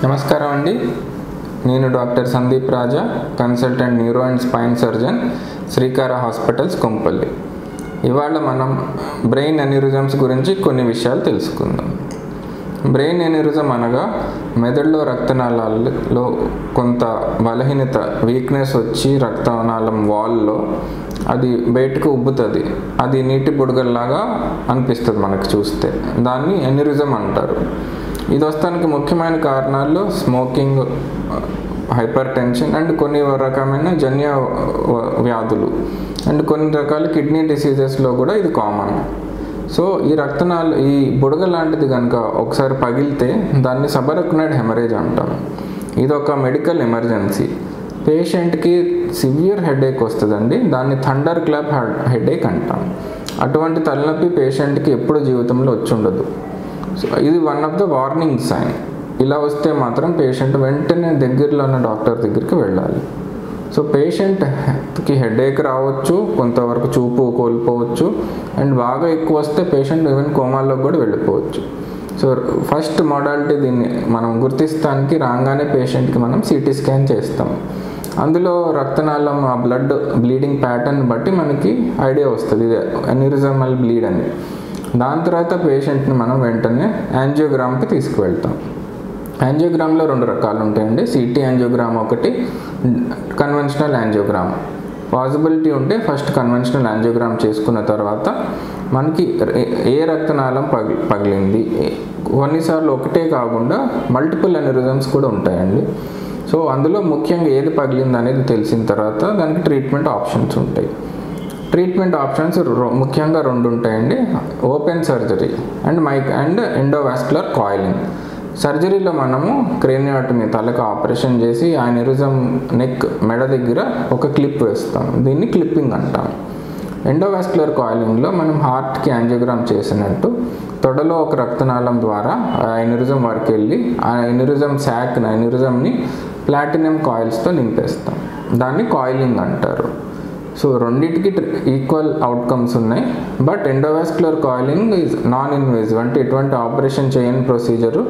నమస్కారం అండి నేను doctor Sandeep Raja consultant neuro and spine surgeon Srikara hospitals Kompally ఇవాళ మనం బ్రెయిన్ ఎన్యూరిజమ్స్ గురించి కొన్ని విషయాలు తెలుసుకుందాం బ్రెయిన్ ఎన్యూరిజం అనగా మెదడులో రక్తనాళాలలో కొంత బలహీనత వీక్నెస్ వచ్చి రక్తనాళం వాల్లో అది బయటకు ఉబ్బుతుంది అది నీటి బుడగల్లాగా అనిపిస్తుంది మనకు చూస్తే దాన్ని ఎన్యూరిజం అంటారు ఇది వస్తానికి ముఖ్యమైన కారణాలు స్మోకింగ్ హైపర్ టెన్షన్ అండ్ కొన్ని రకమైన జన్య వ్యాధులు అండ్ కొన్ని రకాల కిడ్నీ డిసీజెస్లో కూడా ఇది కామన్ సో ఈ రక్తనాళ ఈ బుడగ లాంటిది కనుక ఒకసారి పగిలితే దాన్ని సబరక్నైడ్ హెమరేజ్ అంటాం ఇది ఒక మెడికల్ ఎమర్జెన్సీ పేషెంట్కి సివియర్ హెడేక్ వస్తుందండి దాన్ని థండర్ క్లాప్ హెడేక్ అంటాం అటువంటి తలనొప్పి పేషెంట్కి ఎప్పుడు జీవితంలో వచ్చి ఉండదు సో ఇది one of the warning sign ఇలా వస్తే మాత్రం పేషెంట్ వెంటనే దగ్గరలో ఉన్న డాక్టర్ దగ్గరికి వెళ్ళాలి సో పేషెంట్కి హెడేక్ రావచ్చు కొంతవరకు చూపు కోల్పోవచ్చు అండ్ బాగా ఎక్కువ వస్తే పేషెంట్ ఈవెన్ కోమాల్లో కూడా వెళ్ళిపోవచ్చు సో ఫస్ట్ మోడాలిటీ దీన్ని మనం గుర్తిస్తానికి రాగానే పేషెంట్కి మనం సిటీ స్కాన్ చేస్తాం అందులో రక్తనాళం ఆ బ్లడ్ బ్లీడింగ్ ప్యాటర్న్ బట్టి మనకి ఐడియా వస్తుంది ఇది అన్యూరిజమల్ బ్లీడ్ అని దాని తర్వాత పేషెంట్ని మనం వెంటనే యాంజియోగ్రామ్కి తీసుకువెళ్తాం యాంజియోగ్రామ్లో రెండు రకాలు ఉంటాయండి సిటీ యాంజియోగ్రామ్ ఒకటి కన్వెన్షనల్ యాంజియోగ్రామ్ పాసిబిలిటీ ఉంటే ఫస్ట్ కన్వెన్షనల్ యాంజియోగ్రామ్ చేసుకున్న తర్వాత మనకి ఏ రక్తనాళం పగి పగిలింది కొన్నిసార్లు ఒకటే కాకుండా మల్టిపుల్ అనిరిజమ్స్ కూడా ఉంటాయండి సో అందులో ముఖ్యంగా ఏది పగిలింది అనేది తెలిసిన తర్వాత దానికి ట్రీట్మెంట్ ఆప్షన్స్ ఉంటాయి ట్రీట్మెంట్ ఆప్షన్స్ ముఖ్యంగా రెండు ఉంటాయండి ఓపెన్ సర్జరీ అండ్ మైక్ అండ్ ఎండోవాస్కులర్ కాయిలింగ్ సర్జరీలో మనము క్రేనియాటమీ తలకు ఆపరేషన్ చేసి ఆ నిరుజం నెక్ మెడ దగ్గర ఒక క్లిప్ వేస్తాం దీన్ని క్లిప్పింగ్ అంటాం ఎండోవాస్కులర్ కాయిలింగ్లో మనం హార్ట్కి యాంజియోగ్రామ్ చేసినట్టు తొడలో ఒక రక్తనాళం ద్వారా ఆ ఎనిరిజం వరకు వెళ్ళి ఆ ఎనిరిజం శాక్ ఎనిరిజంని ప్లాటినం కాయిల్స్తో నింపేస్తాం దాన్ని కాయిలింగ్ అంటారు సో రెండింటికి ఈక్వల్ అవుట్కమ్స్ ఉన్నాయి but endovascular coiling is non invasive అంటే ఎటువంటి ఆపరేషన్ చేయని ప్రొసీజరు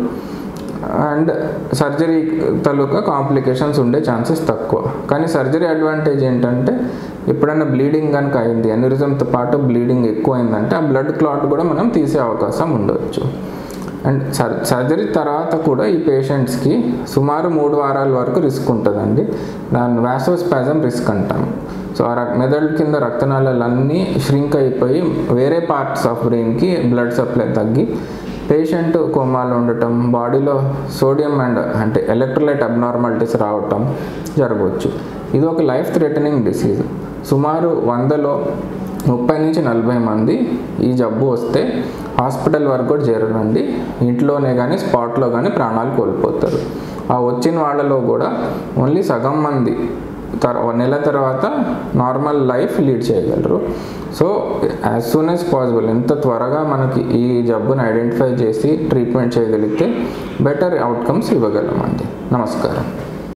అండ్ సర్జరీ తలుక కాంప్లికేషన్స్ ఉండే ఛాన్సెస్ తక్కువ కానీ సర్జరీ అడ్వాంటేజ్ ఏంటంటే ఎప్పుడైనా బ్లీడింగ్ కనుక అయింది అన్యూరిజంతో పాటు బ్లీడింగ్ ఎక్కువ అయిందంటే ఆ బ్లడ్ క్లాట్ కూడా మనం తీసే అవకాశం ఉండవచ్చు అండ్ సర్ సర్జరీ తర్వాత కూడా ఈ పేషెంట్స్కి సుమారు మూడు వారాల వరకు రిస్క్ ఉంటుందండి దాన్ని వ్యాసోస్పాజం రిస్క్ అంటాం సో ఆ మెదడు కింద రక్తనాళాలన్నీ ష్రింక్ అయిపోయి వేరే పార్ట్స్ ఆఫ్ బ్రెయిన్కి బ్లడ్ సప్లై తగ్గి పేషెంట్ కోమాలో ఉండటం బాడీలో సోడియం అండ్ అంటే ఎలక్ట్రోలైట్ అబ్నార్మాలిటీస్ రావటం జరగవచ్చు ఇది ఒక లైఫ్ థ్రెటనింగ్ డిసీజ్ సుమారు వందలో ముప్పై నుంచి నలభై మంది ఈ జబ్బు వస్తే హాస్పిటల్ వరకు కూడా చేరరండి ఇంట్లోనే కానీ స్పాట్లో కానీ ప్రాణాలు కోల్పోతారు ఆ వచ్చిన వాళ్ళలో కూడా ఓన్లీ సగం మంది తర్వా నెల తర్వాత నార్మల్ లైఫ్ లీడ్ చేయగలరు so as soon as possible ఎంత త్వరగా మనకి ఈ జబ్బుని ఐడెంటిఫై చేసి ట్రీట్మెంట్ చేయగలిగితే బెటర్ అవుట్కమ్స్ ఇవ్వగలమండి నమస్కారం